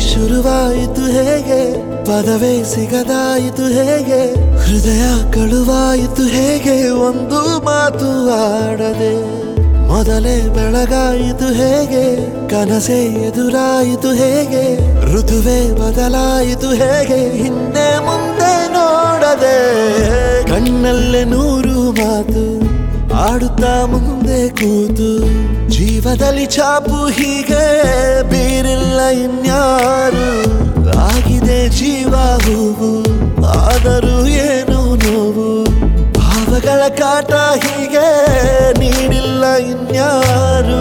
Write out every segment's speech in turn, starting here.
ಶುರುವಾಯಿತು ಹೇಗೆ ಪದವೇ ಸಿಗದಾಯಿತು ಹೇಗೆ ಹೃದಯ ಕಳುವಾಯಿತು ಹೇಗೆ ಒಂದು ಮಾತು ಆಡದೆ ಮೊದಲೇ ಬೆಳಗಾಯಿತು ಹೇಗೆ ಕನಸೇ ಎದುರಾಯಿತು ಹೇಗೆ ಋತುವೇ ಬದಲಾಯಿತು ಹೇಗೆ ಹಿಂದೆ ಮುಂದೆ ನೋಡದೆ ಕಣ್ಣಲ್ಲೇ ನೂರು ಮಾತು ಆಡುತ್ತಾ ಮುಂದೆ ಕೂತು ಜೀವದಲ್ಲಿ ಛಾಪು ಹೀಗೆ ಬೀರಿಲ್ಲ ಇನ್ಯಾರು ಆಗಿದೆ ಜೀವ ಹೂವು ಆದರೂ ಏನು ನೋವು ಭಾವಗಳ ಕಾಟ ಹೀಗೆ ನೀಡಿಲ್ಲ ಇನ್ಯಾರು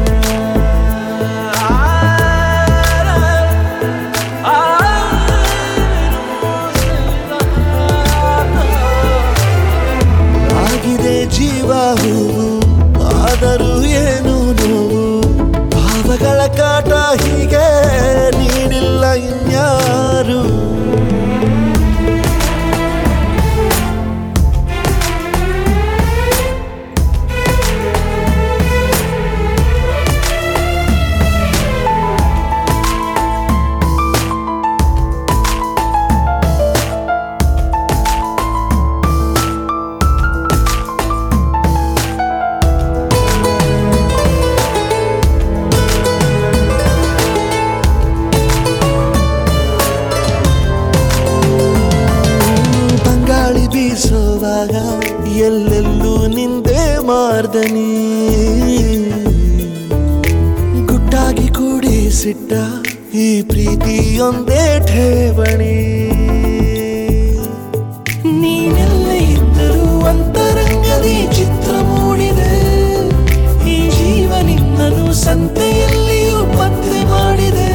ಆಗಿದೆ ಜೀವ ಹೂವು ಆದರೂ ಏನು ನೋವು ಭಾವಗಳ ಕಾಟ ಹೀಗೆ ನೀಡಿಲ್ಲ ಇನ್ಯಾರು ಬಂಗಾಳಿ ಬೀಸುವಾಗ ಎಲ್ಲೆಲ್ಲೂ ನಿಂದೆ ಮಾರ್ದನಿ ಗುಟ್ಟಾಗಿ ಕೂಡಿಸಿಟ್ಟ ಈ ಪ್ರೀತಿಯೊಂದೇ ಠೇವಣಿ ನೀನೆಲ್ಲ ಇದ್ದರೂ ಅಂತರಂಗದಿ ಚಿತ್ರ ಮೂಡಿದೆ ಈ ಜೀವ ನಿನ್ನನು ಸಂತೆಯಲ್ಲಿಯೂ ಪತ್ತೆ ಮಾಡಿದೆ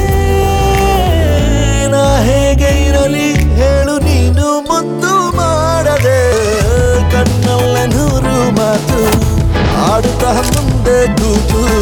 ನಾ ಹೇಗೆ ಇರಲಿ ಹೇಳು ನೀನು ಮುದ್ದು ಮಾಡದೆ ಕಣ್ಣಲ್ಲ ನೂರು ಮಾತು ಆಡುತ್ತಾ ಮುಂದೆ ಕೂತು